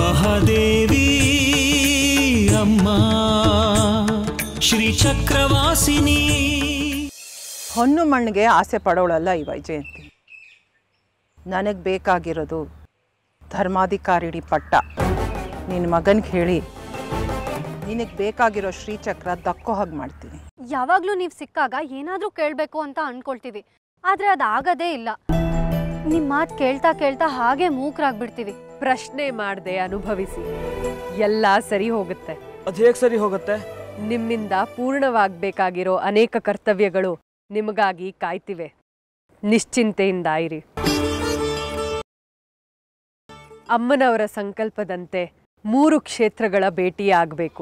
ಮಹಾದೇವಿ ಅಮ್ಮ ಶ್ರೀ ಚಕ್ರವಾಸಿನಿ ಹೊನ್ನು ಮಣ್ಣಿಗೆ ಆಸೆ ಪಡೋಳಲ್ಲ ಈ ವೈಜಯಂತಿ ನನಗೆ ಬೇಕಾಗಿರೋದು ಧರ್ಮಾಧಿಕಾರಿಣಿ ಪಟ್ಟ ನಿನ್ನ ಮಗನಿಗೆ ಹೇಳಿ ನಿನಗೆ ಬೇಕಾಗಿರೋ ಶ್ರೀಚಕ್ರ ದಕ್ಕೋ ಹಾಗೆ ಮಾಡ್ತೀನಿ ಯಾವಾಗಲೂ ನೀವು ಸಿಕ್ಕಾಗ ಏನಾದರೂ ಕೇಳಬೇಕು ಅಂತ ಅನ್ಕೊಳ್ತೀವಿ ಆದರೆ ಅದಾಗದೇ ಇಲ್ಲ ನಿಮ್ಮ ಮಾತು ಕೇಳ್ತಾ ಕೇಳ್ತಾ ಹಾಗೆ ಮೂಕ್ರಾಗ್ಬಿಡ್ತೀವಿ ಪ್ರಶ್ನೆ ಮಾಡದೆ ಅನುಭವಿಸಿ ಎಲ್ಲ ಸರಿ ಹೋಗುತ್ತೆ ಅದು ಹೇಗೆ ಸರಿ ಹೋಗುತ್ತೆ ನಿಮ್ಮಿಂದ ಪೂರ್ಣವಾಗಬೇಕಾಗಿರೋ ಅನೇಕ ಕರ್ತವ್ಯಗಳು ನಿಮಗಾಗಿ ಕಾಯ್ತಿವೆ ನಿಶ್ಚಿಂತೆಯಿಂದ ಇರಿ ಅಮ್ಮನವರ ಸಂಕಲ್ಪದಂತೆ ಮೂರು ಕ್ಷೇತ್ರಗಳ ಭೇಟಿಯಾಗಬೇಕು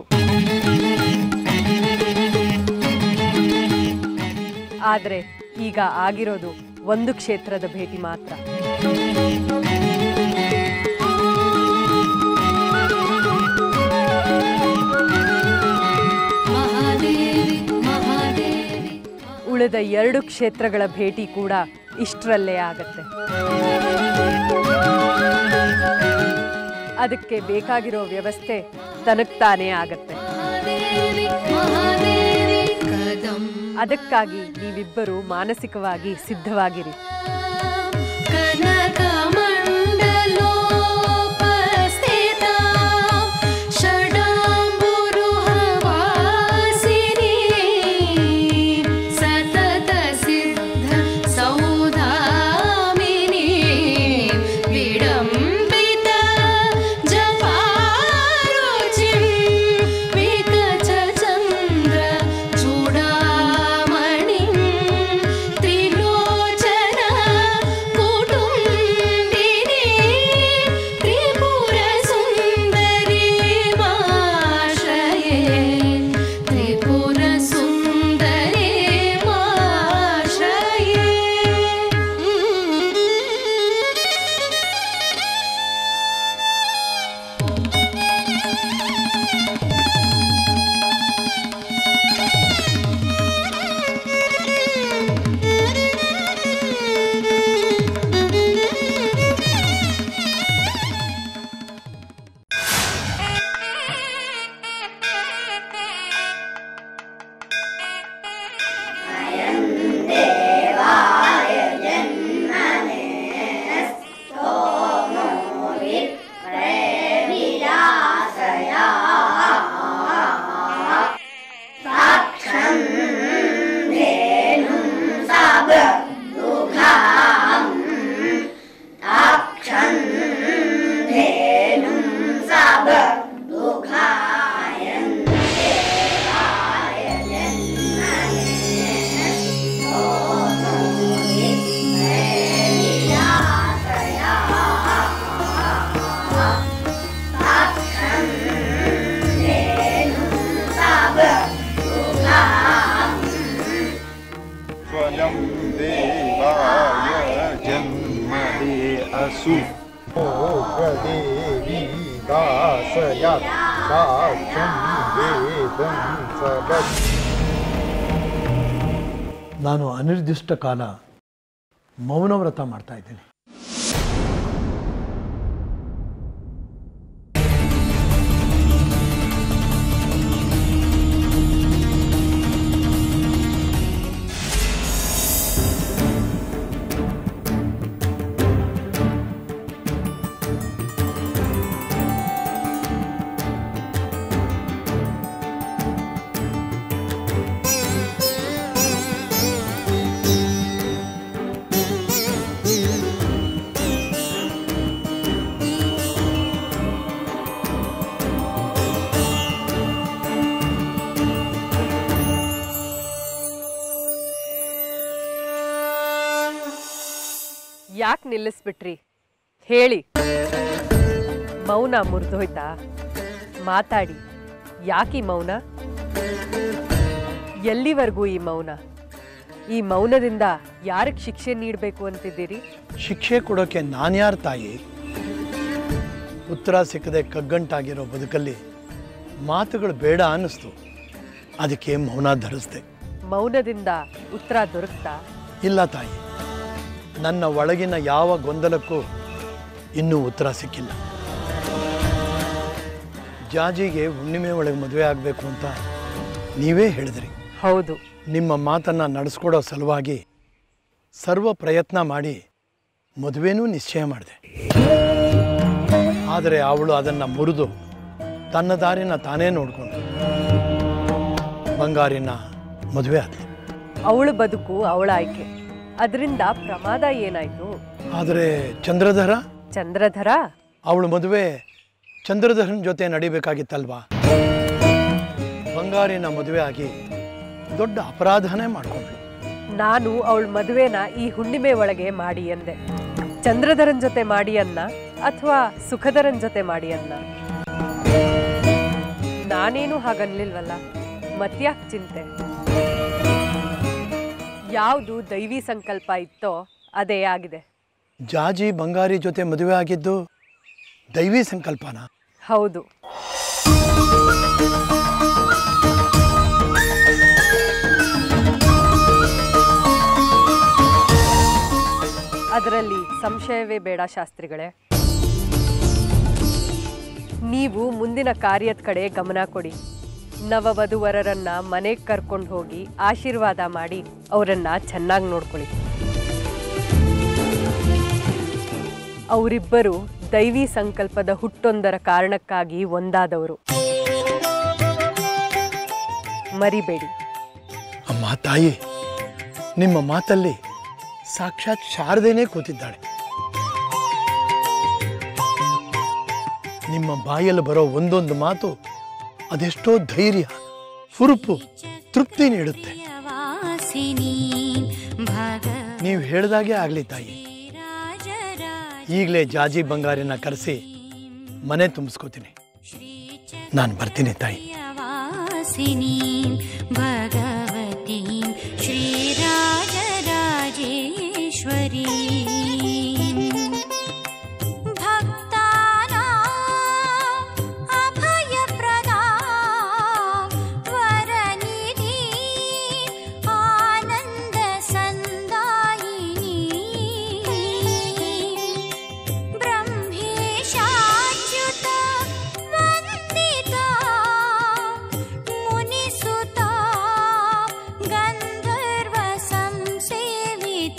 ಆದರೆ ಈಗ ಆಗಿರೋದು ಒಂದು ಕ್ಷೇತ್ರದ ಭೇಟಿ ಮಾತ್ರ ಉಳಿದ ಎರಡು ಕ್ಷೇತ್ರಗಳ ಭೇಟಿ ಕೂಡ ಇಷ್ಟರಲ್ಲೇ ಆಗತ್ತೆ ಅದಕ್ಕೆ ಬೇಕಾಗಿರೋ ವ್ಯವಸ್ಥೆ ತನಗ್ತಾನೇ ಆಗತ್ತೆ ಅದಕ್ಕಾಗಿ ನೀವಿಬ್ಬರು ಮಾನಸಿಕವಾಗಿ ಸಿದ್ಧವಾಗಿರಿ ಸತತ ಸಿದ್ಧ ಸೌಧಾಮಿನಿ ವಿಡಂಬಿತ ಜಪಾರುಚಿಂ ವಿಕಚ ಚಂದ್ರ ಚೂಡಾಮಣಿಂ ತ್ರಿಲೋಚನ ಕುಟುಂಬಿನಿ ತ್ರಿಪುರ ಸುಂದರಿ ಮಾಶ್ರಯೇ ತ್ರಿಪುರ ಸುಂದರಿ ಮಾಶ್ರಯೇ स्वयं देवाय जन्मदे असु देवी दासयात् साक्ष्यं वेदं सदत् ನಾನು ಅನಿರ್ದಿಷ್ಟ ಕಾಲ ಮೌನವ್ರತ ಮಾಡ್ತಾ ಇದ್ದೀನಿ ಯಾಕೆ ನಿಲ್ಲಿಸ್ಬಿಟ್ರಿ ಹೇಳಿ ಮೌನ ಮುರಿದೋಯ್ತಾ ಮಾತಾಡಿ ಯಾಕೆ ಈ ಮೌನ ಎಲ್ಲಿವರೆಗೂ ಈ ಮೌನ ಈ ಮೌನದಿಂದ ಯಾರಿಗೆ ಶಿಕ್ಷೆ ನೀಡಬೇಕು ಅಂತಿದ್ದೀರಿ ಶಿಕ್ಷೆ ಕೊಡೋಕೆ ನಾನ್ಯಾರ ತಾಯಿ ಉತ್ತರ ಸಿಕ್ಕದೆ ಕಗ್ಗಂಟಾಗಿರೋ ಬದುಕಲ್ಲಿ ಮಾತುಗಳು ಬೇಡ ಅನ್ನಿಸ್ತು ಅದಕ್ಕೆ ಮೌನ ಧರಿಸ್ದೆ ಮೌನದಿಂದ ಉತ್ತರ ದೊರಕ್ತಾ ಇಲ್ಲ ತಾಯಿ ನನ್ನ ಒಳಗಿನ ಯಾವ ಗೊಂದಲಕ್ಕೂ ಇನ್ನೂ ಉತ್ತರ ಸಿಕ್ಕಿಲ್ಲ ಜಾಜಿಗೆ ಹುಣ್ಣಿಮೆ ಒಳಗೆ ಮದುವೆ ಆಗಬೇಕು ಅಂತ ನೀವೇ ಹೇಳಿದ್ರಿ ಹೌದು ನಿಮ್ಮ ಮಾತನ್ನು ನಡೆಸ್ಕೊಡೋ ಸಲುವಾಗಿ ಸರ್ವ ಪ್ರಯತ್ನ ಮಾಡಿ ಮದುವೆನೂ ನಿಶ್ಚಯ ಮಾಡಿದೆ ಆದರೆ ಅವಳು ಅದನ್ನು ಮುರಿದು ತನ್ನ ದಾರಿನ ತಾನೇ ನೋಡಿಕೊಂಡು ಬಂಗಾರಿನ ಮದುವೆ ಆದ್ಲು ಅವಳ ಬದುಕು ಅವಳ ಆಯ್ಕೆ ಅದರಿಂದ ಪ್ರಮಾದ ಏನಾಯ್ತು ಆದರೆ ಚಂದ್ರಧರ ಚಂದ್ರಧರ ಅವಳ ಮದುವೆ ಚಂದ್ರಧರನ ಜೊತೆ ನಡಿಬೇಕಾಗಿತ್ತಲ್ವಾ ಬಂಗಾರಿನ ಮದುವೆ ಆಗಿ ದೊಡ್ಡ ಅಪರಾಧನೇ ಮಾಡಿಕೊಂಡ್ಳು ನಾನು ಅವಳ ಮದುವೆನ ಈ ಹುಣ್ಣಿಮೆ ಒಳಗೆ ಮಾಡಿ ಅಂದೆ ಚಂದ್ರಧರನ್ ಜೊತೆ ಮಾಡಿ ಅನ್ನ ಅಥವಾ ಸುಖಧರನ್ ಜೊತೆ ಮಾಡಿ ಅನ್ನ ನಾನೇನು ಹಾಗನ್ಲಿಲ್ವಲ್ಲ ಮತ್ಯಾಕ್ ಚಿಂತೆ ಯಾವುದು ದೈವಿ ಸಂಕಲ್ಪ ಇತ್ತೋ ಅದೇ ಆಗಿದೆ ಜಾಜಿ ಬಂಗಾರಿ ಜೊತೆ ಮದುವೆ ಆಗಿದ್ದು ದೈವಿ ಸಂಕಲ್ಪನ ಹೌದು ಅದರಲ್ಲಿ ಸಂಶಯವೇ ಬೇಡ ಶಾಸ್ತ್ರಿಗಳೇ ನೀವು ಮುಂದಿನ ಕಾರ್ಯದ ಕಡೆ ಗಮನ ಕೊಡಿ ನವವಧುವರರನ್ನ ಮನೆಗೆ ಕರ್ಕೊಂಡು ಹೋಗಿ ಆಶೀರ್ವಾದ ಮಾಡಿ ಅವರನ್ನ ಚೆನ್ನಾಗಿ ನೋಡ್ಕೊಳ್ಳಿ ಅವರಿಬ್ಬರು ದೈವಿ ಸಂಕಲ್ಪದ ಹುಟ್ಟೊಂದರ ಕಾರಣಕ್ಕಾಗಿ ಒಂದಾದವರು ಮರಿಬೇಡಿ ಅಮ್ಮ ತಾಯಿ ನಿಮ್ಮ ಮಾತಲ್ಲಿ ಸಾಕ್ಷಾತ್ ಶಾರದೇನೇ ಕೂತಿದ್ದಾಳೆ ನಿಮ್ಮ ಬಾಯಲ್ಲಿ ಬರೋ ಒಂದೊಂದು ಮಾತು ಅದೆಷ್ಟೋ ಧೈರ್ಯ ಹುರುಪು ತೃಪ್ತಿ ನೀಡುತ್ತೆ ವಾಸಿನಿ ಭಗ ನೀವು ಹೇಳ್ದಾಗೆ ಆಗ್ಲಿ ತಾಯಿ ಈಗಲೇ ಜಾಜಿ ಬಂಗಾರಿನ ಕರೆಸಿ ಮನೆ ತುಂಬಿಸ್ಕೋತೀನಿ ನಾನು ಬರ್ತೀನಿ ತಾಯಿ ವಾಸಿನಿ ಭಗವತಿ ಶ್ರೀರಾಜರಾಜೇಶ್ವರಿ ಅಭಯಪ್ರದಾ ವರನಿಧಿ ಆನಂದ ಸಂದಾಯಿನಿ ಬ್ರಹ್ಮೇಶಾಚ್ಯುತ ವಂದಿತ ಮುನಿಸುತ ಗಂಧರ್ವ ಸಂಸೇವಿತ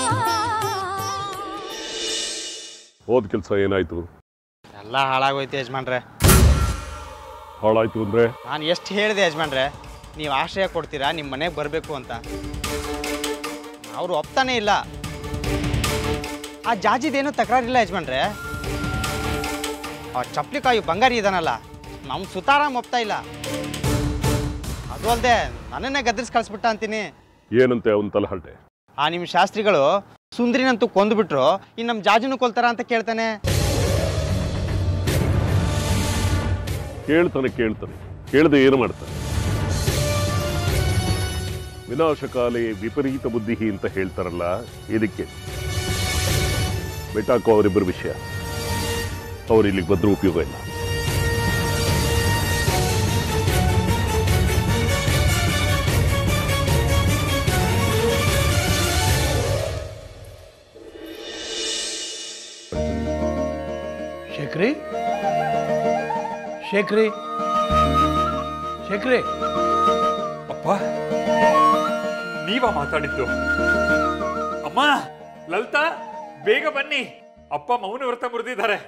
ಹೋದ ಕೆಲಸ ಏನಾಯ್ತು ಎಲ್ಲ ಹಾಳಾಗೋಯ್ತು ಯಜಮಾನ್ರೆ ಹಾಳಾಯ್ತು ಅಂದ್ರೆ ನಾನು ಎಷ್ಟು ಹೇಳಿದೆ ಯಜಮಾನ್ರೆ ನೀವು ಆಶ್ರಯ ಕೊಡ್ತೀರಾ ನಿಮ್ಮ ಮನೆಗೆ ಬರಬೇಕು ಅಂತ ಅವರು ಒಪ್ತಾನೇ ಇಲ್ಲ ಆ ಜಾಜಿದೇನು ತಕರಾರಿಲ್ಲ ಯಜಮಾನ್ರೆ ಆ ಚಪ್ಲಿಕಾಯಿ ಬಂಗಾರಿ ಇದಾನಲ್ಲ ನಮ್ಮ ಸುತಾರಾಮ್ ಒಪ್ತಾ ಇಲ್ಲ ಅದು ಅಲ್ಲದೆ ನನ್ನನ್ನೇ ಗದ್ರಿಸಿ ಕಳಿಸ್ಬಿಟ್ಟ ಅಂತೀನಿ ಏನಂತೆ ಅವನ ತಲಹರಟೆ ಆ ನಿಮ್ಮ ಶಾಸ್ತ್ರಿಗಳು ಸುಂದ್ರಿನಂತೂ ಕೊಂದ್ಬಿಟ್ರು ಇನ್ನು ನಮ್ಮ ಜಾಜಿನೂ ಕೊಲ್ತಾರ ಅಂತ ಕೇಳ್ತಾನೆ ಕೇಳ್ತಾನೆ ಕೇಳ್ತಾನೆ ಕೇಳದೆ ಏನು ಮಾಡ್ತಾನೆ ವಿನಾಶಕಾಲೆ ವಿಪರೀತ ಬುದ್ಧಿ ಅಂತ ಹೇಳ್ತಾರಲ್ಲ ಇದಕ್ಕೆ ಬಿಟ್ಟಾಕೋ ಅವರಿಬ್ಬರ ವಿಷಯ ಅವ್ರು ಇಲ್ಲಿಗೆ ಬಂದರೂ ಉಪಯೋಗ ಇಲ್ಲ ಶೇಖರಿ ಶೇಖರಿ ಶೇಖರಿ ಅಪ್ಪ ನೀವ ಮಾತಾಡಿದ್ದು ಅಮ್ಮ ಲಲಿತಾ ಬೇಗ ಬನ್ನಿ ಅಪ್ಪ ಮೌನ ವ್ರತ ಮುರಿದಿದ್ದಾರೆ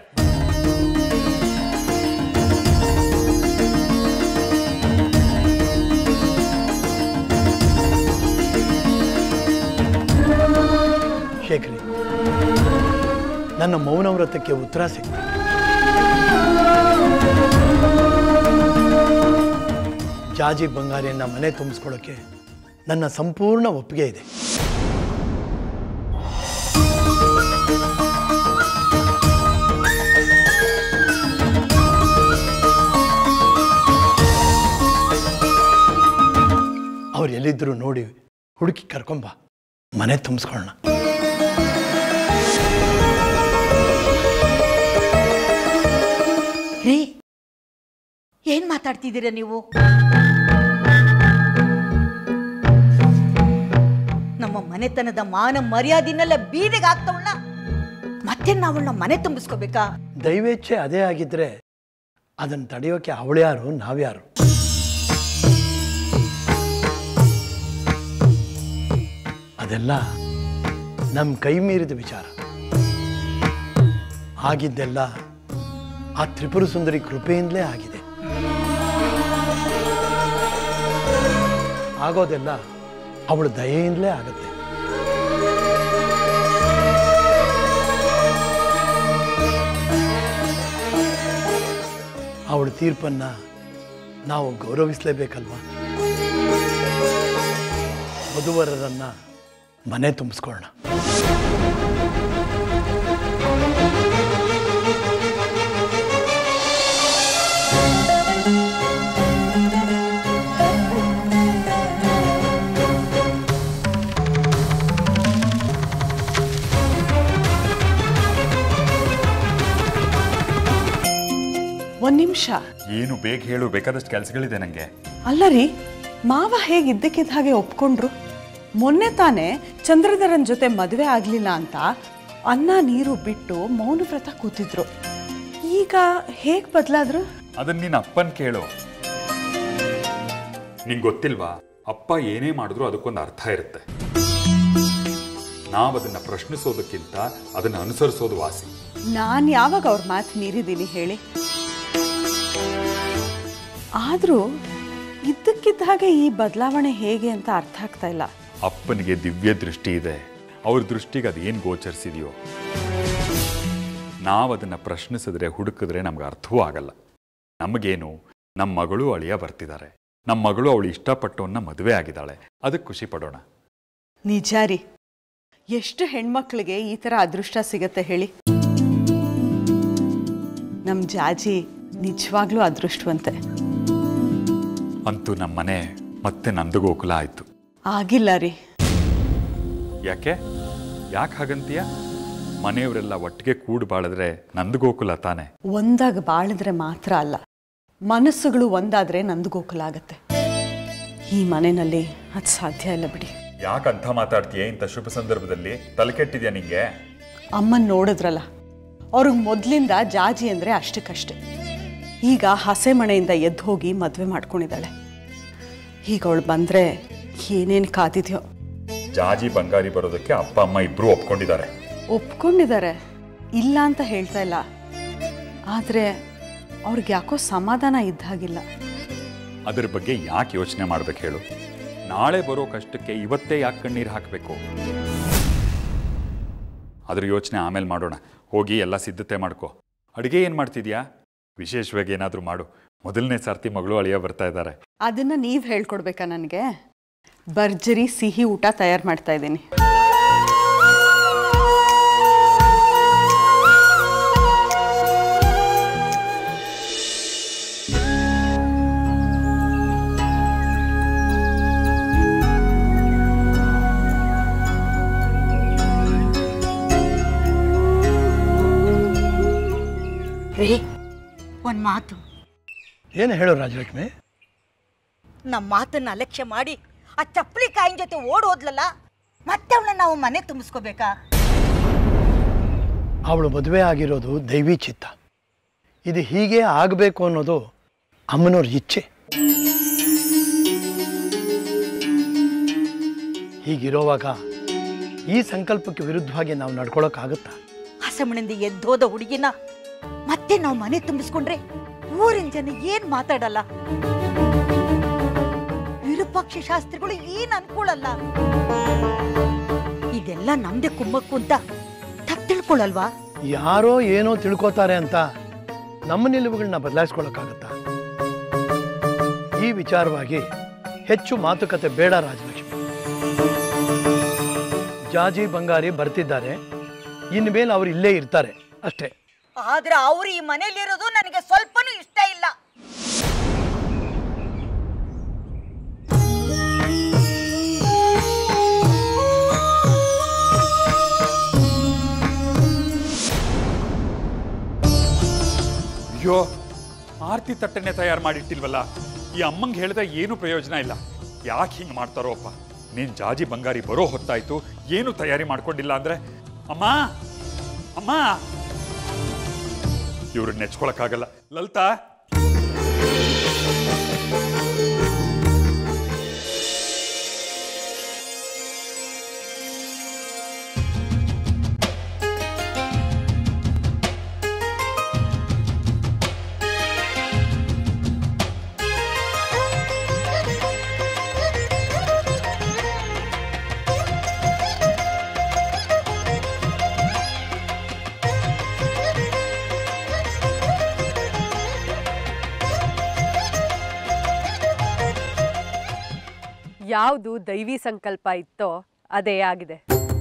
ಶೇಖರಿ ನನ್ನ ಮೌನ ವ್ರತಕ್ಕೆ ಉತ್ತರ ಸಿಕ್ತು ಜಾಜಿ ಬಂಗಾರಿಯನ್ನ ಮನೆ ತುಂಬಿಸ್ಕೊಳ್ಳೋಕೆ ನನ್ನ ಸಂಪೂರ್ಣ ಒಪ್ಪಿಗೆ ಇದೆ ಅವ್ರು ಎಲ್ಲಿದ್ರು ನೋಡಿ ಹುಡುಕಿ ಕರ್ಕೊಂಬ ಮನೆ ತುಂಬಿಸ್ಕೊಳ್ಳೋಣ ರೀ ಏನ್ ಮಾತಾಡ್ತಿದ್ದೀರಾ ನೀವು ನಮ್ಮ ಮನೆತನದ ಮಾನ ಮರ್ಯಾದಿನೆಲ್ಲ ಬೀದಿಗೆ ಆಗ್ತವಳ ಮತ್ತೆ ನಾವಳನ್ನ ಮನೆ ತುಂಬಿಸ್ಕೋಬೇಕಾ ದೈವೇಚ್ಛೆ ಅದೇ ಆಗಿದ್ರೆ ಅದನ್ನು ತಡೆಯೋಕೆ ಅವಳ್ಯಾರು ನಾವ್ಯಾರು ಅದೆಲ್ಲ ನಮ್ಮ ಕೈ ಮೀರಿದ ವಿಚಾರ ಆಗಿದ್ದೆಲ್ಲ ಆ ತ್ರಿಪುರ ಸುಂದರಿ ಕೃಪೆಯಿಂದಲೇ ಆಗಿದೆ ಆಗೋದೆಲ್ಲ ಅವಳ ದಯೆಯಿಂದಲೇ ಆಗುತ್ತೆ ಅವಳ ತೀರ್ಪನ್ನ ನಾವು ಗೌರವಿಸಲೇಬೇಕಲ್ವಾ ವಧುವರರನ್ನ ಮನೆ ತುಂಬಿಸ್ಕೊಳ್ಳೋಣ ಒಂದ್ ನಿಮಿಷ ಏನು ಬೇಗ ಹೇಳು ಬೇಕಾದಷ್ಟು ಕೆಲಸಗಳಿದೆ ನನಗೆ ಅಲ್ಲ ರೀ ಮಾವ ಹೇಗೆ ಇದ್ದಕ್ಕಿದ್ದ ಹಾಗೆ ಒಪ್ಕೊಂಡ್ರು ಮೊನ್ನೆ ತಾನೇ ಚಂದ್ರಧರನ್ ಜೊತೆ ಮದುವೆ ಆಗ್ಲಿಲ್ಲ ಅಂತ ಅನ್ನ ನೀರು ಬಿಟ್ಟು ಮೌನ ವ್ರತ ಕೂತಿದ್ರು ಈಗ ಹೇಗ್ ಬದಲಾದ್ರು ಅದನ್ನ ನಿನ್ನ ಅಪ್ಪನ್ ಕೇಳು ನಿಂಗೆ ಗೊತ್ತಿಲ್ವಾ ಅಪ್ಪ ಏನೇ ಮಾಡಿದ್ರು ಅದಕ್ಕೊಂದು ಅರ್ಥ ಇರುತ್ತೆ ನಾವು ಅದನ್ನ ಪ್ರಶ್ನಿಸೋದಕ್ಕಿಂತ ಅದನ್ನ ಅನುಸರಿಸೋದು ವಾಸಿ ನಾನ್ ಯಾವಾಗ ಅವ್ರ ಮಾತು ಮೀರಿದ್ದೀನಿ ಹೇಳಿ ಆದ್ರೂ ಇದ್ದಕ್ಕಿದ್ದ ಹಾಗೆ ಈ ಬದಲಾವಣೆ ಹೇಗೆ ಅಂತ ಅರ್ಥ ಆಗ್ತಾ ಇಲ್ಲ ಅಪ್ಪನಿಗೆ ದಿವ್ಯ ದೃಷ್ಟಿ ಇದೆ ಅವ್ರ ದೃಷ್ಟಿಗೆ ಅದೇನು ಗೋಚರಿಸಿದೆಯೋ ನಾವು ಅದನ್ನ ಪ್ರಶ್ನಿಸಿದ್ರೆ ಹುಡುಕಿದ್ರೆ ನಮ್ಗೆ ಅರ್ಥವೂ ಆಗಲ್ಲ ನಮಗೇನು ನಮ್ಮ ಮಗಳು ಅಳಿಯ ಬರ್ತಿದ್ದಾರೆ ನಮ್ಮ ಮಗಳು ಅವಳು ಇಷ್ಟಪಟ್ಟವನ್ನ ಮದುವೆ ಆಗಿದ್ದಾಳೆ ಅದಕ್ಕೆ ಖುಷಿ ಪಡೋಣ ನಿಜ ರೀ ಎಷ್ಟು ಹೆಣ್ಮಕ್ಳಿಗೆ ಈ ಥರ ಅದೃಷ್ಟ ಸಿಗತ್ತೆ ಹೇಳಿ ನಮ್ಮ ಜಾಜಿ ನಿಜವಾಗ್ಲೂ ಅದೃಷ್ಟವಂತೆ ಅಂತೂ ನಮ್ಮ ಮನೆ ಮತ್ತೆ ನಂದಗೋಕುಲ ಆಯ್ತು ಆಗಿಲ್ಲ ರೀ ಯಾಕೆ ಯಾಕೆ ಹಾಗಂತೀಯ ಮನೆಯವರೆಲ್ಲ ಒಟ್ಟಿಗೆ ಕೂಡಿ ಬಾಳಿದ್ರೆ ನಂದಗೋಕುಲ ತಾನೆ ಒಂದಾಗ ಬಾಳಿದ್ರೆ ಮಾತ್ರ ಅಲ್ಲ ಮನಸ್ಸುಗಳು ಒಂದಾದ್ರೆ ನಂದು ಗೋಕುಲ ಆಗತ್ತೆ ಈ ಮನೆಯಲ್ಲಿ ಅದು ಸಾಧ್ಯ ಇಲ್ಲ ಬಿಡಿ ಯಾಕಂತ ಮಾತಾಡ್ತೀಯ ಇಂಥ ಶುಭ ಸಂದರ್ಭದಲ್ಲಿ ತಲೆ ಕೆಟ್ಟಿದ್ಯಾ ನಿಂಗೆ ಅಮ್ಮನ್ ನೋಡಿದ್ರಲ್ಲ ಅವ್ರಿಗೆ ಮೊದಲಿಂದ ಜಾಜಿ ಅಂದರೆ ಅಷ್ಟಕ್ಕಷ್ಟೆ ಈಗ ಹಸೆ ಮನೆಯಿಂದ ಎದ್ದು ಹೋಗಿ ಮದುವೆ ಮಾಡ್ಕೊಂಡಿದ್ದಾಳೆ ಈಗ ಅವಳು ಬಂದರೆ ಏನೇನು ಕಾದಿದ್ಯೋ ಜಾಜಿ ಬಂಗಾರಿ ಬರೋದಕ್ಕೆ ಅಪ್ಪ ಅಮ್ಮ ಇಬ್ರು ಒಪ್ಕೊಂಡಿದ್ದಾರೆ ಒಪ್ಕೊಂಡಿದ್ದಾರೆ ಇಲ್ಲ ಅಂತ ಹೇಳ್ತಾ ಇಲ್ಲ ಆದರೆ ಅವ್ರಿಗೆ ಯಾಕೋ ಸಮಾಧಾನ ಇದ್ದ ಹಾಗಿಲ್ಲ ಅದ್ರ ಬಗ್ಗೆ ಯಾಕೆ ಯೋಚನೆ ಮಾಡ್ಬೇಕು ಹೇಳು ನಾಳೆ ಬರೋ ಕಷ್ಟಕ್ಕೆ ಇವತ್ತೇ ಯಾಕೆ ಕಣ್ಣೀರು ಹಾಕಬೇಕು ಅದ್ರ ಯೋಚನೆ ಆಮೇಲೆ ಮಾಡೋಣ ಹೋಗಿ ಎಲ್ಲ ಸಿದ್ಧತೆ ಮಾಡ್ಕೋ ಅಡುಗೆ ಏನು ಮಾಡ್ತಿದ್ಯಾ ವಿಶೇಷವಾಗಿ ಏನಾದರೂ ಮಾಡು ಮೊದಲನೇ ಸರ್ತಿ ಮಗಳು ಅಳಿಯ ಬರ್ತಾ ಇದ್ದಾರೆ ಅದನ್ನು ನೀವು ಹೇಳ್ಕೊಡ್ಬೇಕಾ ನನಗೆ ಭರ್ಜರಿ ಸಿಹಿ ಊಟ ತಯಾರು ಮಾಡ್ತಾ ಇದ್ದೀನಿ ರೀ ಒಂದು ಮಾತು ಏನು ಹೇಳು ರಾಜಲಕ್ಷ್ಮಿ ನಮ್ಮ ಮಾತನ್ನ ಅಲಕ್ಷ್ಯ ಮಾಡಿ ಆ ಚಪ್ಪಲಿ ಕಾಯಿನ ಜೊತೆ ಓಡ್ ಹೋದ್ಲಲ್ಲ ಮತ್ತೆ ಅವಳನ್ನ ನಾವು ಮನೆ ತುಂಬಿಸ್ಕೋಬೇಕಾ ಅವಳು ಮದುವೆ ಆಗಿರೋದು ದೈವಿ ಚಿತ್ತ ಇದು ಹೀಗೆ ಆಗಬೇಕು ಅನ್ನೋದು ಅಮ್ಮನವ್ರ ಇಚ್ಛೆ ಹೀಗಿರೋವಾಗ ಈ ಸಂಕಲ್ಪಕ್ಕೆ ವಿರುದ್ಧವಾಗಿ ನಾವು ನಡ್ಕೊಳಕ್ಕಾಗುತ್ತಾ ಹಸಮಣಿಂದ ಎದ್ದೋದ ಹುಡುಗಿನ ಮತ್ತೆ ನಾವು ಮನೆ ತುಂಬಿಸ್ಕೊಂಡ್ರೆ ಊರಿನ ಜನ ಏನ್ ಮಾತಾಡಲ್ಲ ವಿರೂಪಾಕ್ಷ ಶಾಸ್ತ್ರಿಗಳು ಏನ್ ಅನ್ಕೊಳಲ್ಲ ಇದೆಲ್ಲ ನಮ್ದೇ ಕುಮ್ಮಕ್ಕು ಅಂತ ತಪ್ಪು ತಿಳ್ಕೊಳಲ್ವಾ ಯಾರೋ ಏನೋ ತಿಳ್ಕೊತಾರೆ ಅಂತ ನಮ್ಮ ನಿಲುವುಗಳನ್ನ ಬದಲಾಯಿಸ್ಕೊಳ್ಳೋಕ್ಕಾಗತ್ತಾ ಈ ವಿಚಾರವಾಗಿ ಹೆಚ್ಚು ಮಾತುಕತೆ ಬೇಡ ರಾಜಲಕ್ಷ್ಮಿ ಜಾಜಿ ಬಂಗಾರಿ ಬರ್ತಿದ್ದಾರೆ ಇನ್ಮೇಲೆ ಅವ್ರು ಇಲ್ಲೇ ಇರ್ತಾರೆ ಅಷ್ಟೇ ಆದ್ರೆ ಅವ್ರು ಈ ಮನೇಲಿರೋದು ನನಗೆ ಸ್ವಲ್ಪನೂ ಇಷ್ಟ ಇಲ್ಲ ಅಯ್ಯೋ ಆರ್ತಿ ತಟ್ಟನೆ ತಯಾರು ಮಾಡಿಟ್ಟಿಲ್ವಲ್ಲ ಈ ಅಮ್ಮಂಗೆ ಹೇಳಿದ್ರೆ ಏನು ಪ್ರಯೋಜನ ಇಲ್ಲ ಯಾಕೆ ಹಿಂಗೆ ಮಾಡ್ತಾರೋ ಅಪ್ಪ ನೀನ್ ಜಾಜಿ ಬಂಗಾರಿ ಬರೋ ಹೊತ್ತಾಯ್ತು ಏನು ತಯಾರಿ ಮಾಡ್ಕೊಂಡಿಲ್ಲ ಅಂದ್ರೆ ಅಮ್ಮ ಅಮ್ಮ ಇವ್ರನ್ನ ನೆಚ್ಕೊಳಕ್ಕಾಗಲ್ಲ ಲಲಿತಾ ಯಾವುದು ದೈವಿ ಸಂಕಲ್ಪ ಇತ್ತೋ ಅದೇ ಆಗಿದೆ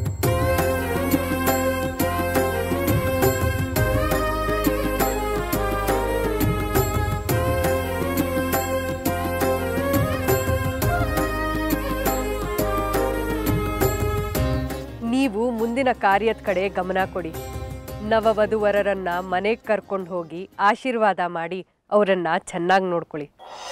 ನೀವು ಮುಂದಿನ ಕಾರ್ಯದ ಕಡೆ ಗಮನ ಕೊಡಿ ನವವಧುವರರನ್ನ ಮನೆಗೆ ಕರ್ಕೊಂಡು ಹೋಗಿ ಆಶೀರ್ವಾದ ಮಾಡಿ ಅವರನ್ನ ಚೆನ್ನಾಗಿ ನೋಡ್ಕೊಳ್ಳಿ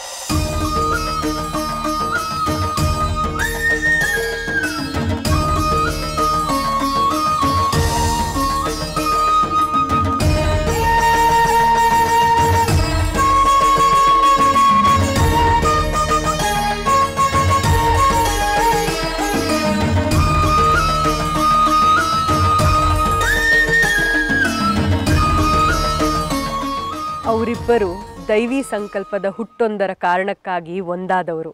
ಅವರಿಬ್ಬರು ದೈವಿ ಸಂಕಲ್ಪದ ಹುಟ್ಟೊಂದರ ಕಾರಣಕ್ಕಾಗಿ ಒಂದಾದವರು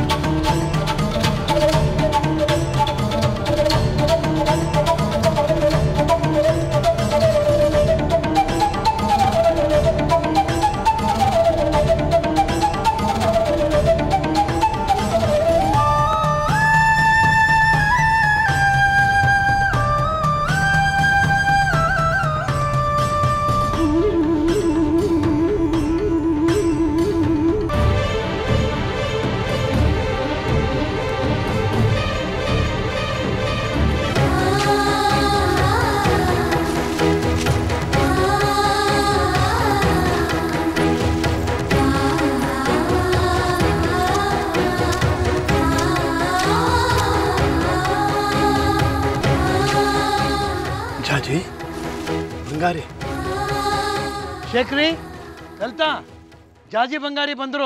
ಜಾಜಿ ಬಂಗಾರಿ ಶೇಖರಿ ಕಲ್ತಾ ಜಾಜಿ ಬಂಗಾರಿ ಬಂದರು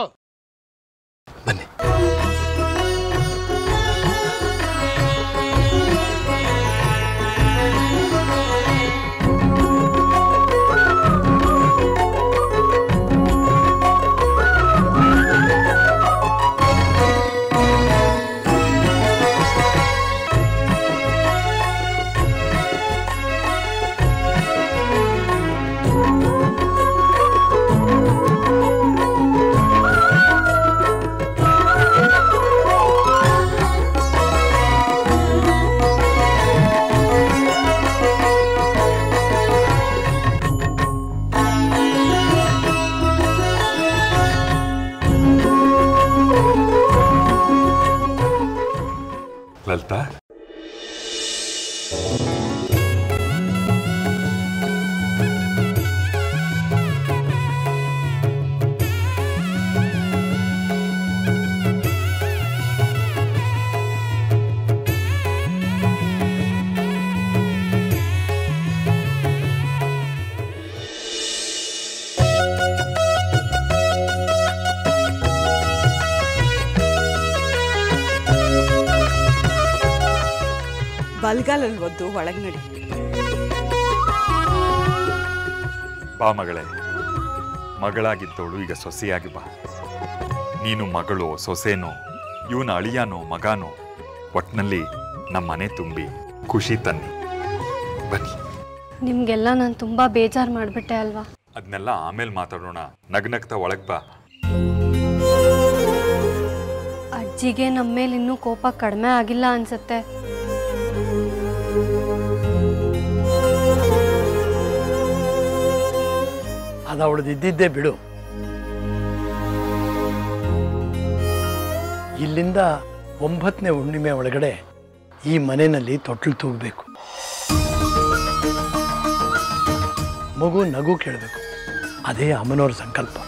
ಲಲಿತಾ ಬಲ್ಗಾಲಲ್ಲಿ ಒದ್ದು ಒಳಗೆ ನಡಿ ಬಾ ಮಗಳೇ ಮಗಳಾಗಿದ್ದವಳು ಈಗ ಸೊಸೆಯಾಗಿ ಬಾ ನೀನು ಮಗಳು ಸೊಸೆನೋ ಇವನ ಅಳಿಯಾನೋ ಮಗಾನೋ ಒಟ್ನಲ್ಲಿ ನಮ್ಮ ಮನೆ ತುಂಬಿ ಖುಷಿ ತನ್ನಿ ಬನ್ನಿ ನಿಮಗೆಲ್ಲ ನಾನು ತುಂಬ ಬೇಜಾರು ಮಾಡಿಬಿಟ್ಟೆ ಅಲ್ವಾ ಅದನ್ನೆಲ್ಲ ಆಮೇಲೆ ಮಾತಾಡೋಣ ನಗ್ನಗ್ತಾ ಒಳಗ್ ಬಾ ಅಜ್ಜಿಗೆ ನಮ್ಮ ಮೇಲೆ ಇನ್ನೂ ಕೋಪ ಕಡಿಮೆ ಆಗಿಲ್ಲ ಅನ್ಸುತ್ತೆ ಅದು ಅವಳದು ಇದ್ದಿದ್ದೇ ಬಿಡು ಇಲ್ಲಿಂದ ಒಂಬತ್ತನೇ ಹುಣ್ಣಿಮೆ ಒಳಗಡೆ ಈ ಮನೆಯಲ್ಲಿ ತೊಟ್ಲು ತೂಗಬೇಕು ಮಗು ನಗು ಕೇಳಬೇಕು ಅದೇ ಅಮ್ಮನವ್ರ ಸಂಕಲ್ಪ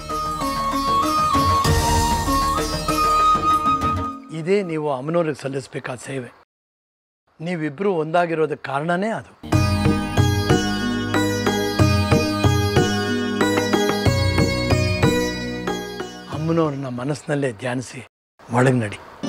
ಇದೇ ನೀವು ಅಮ್ಮನವ್ರಿಗೆ ಸಲ್ಲಿಸಬೇಕಾದ ಸೇವೆ ನೀವಿಬ್ಬರು ಒಂದಾಗಿರೋದಕ್ಕೆ ಕಾರಣನೇ ಅದು ಅಮ್ಮ ಅಮ್ಮನವ್ರನ್ನ ಮನಸ್ಸಿನಲ್ಲೇ ಧ್ಯಾನಿಸಿ ಒಳಗೆ ನಡಿ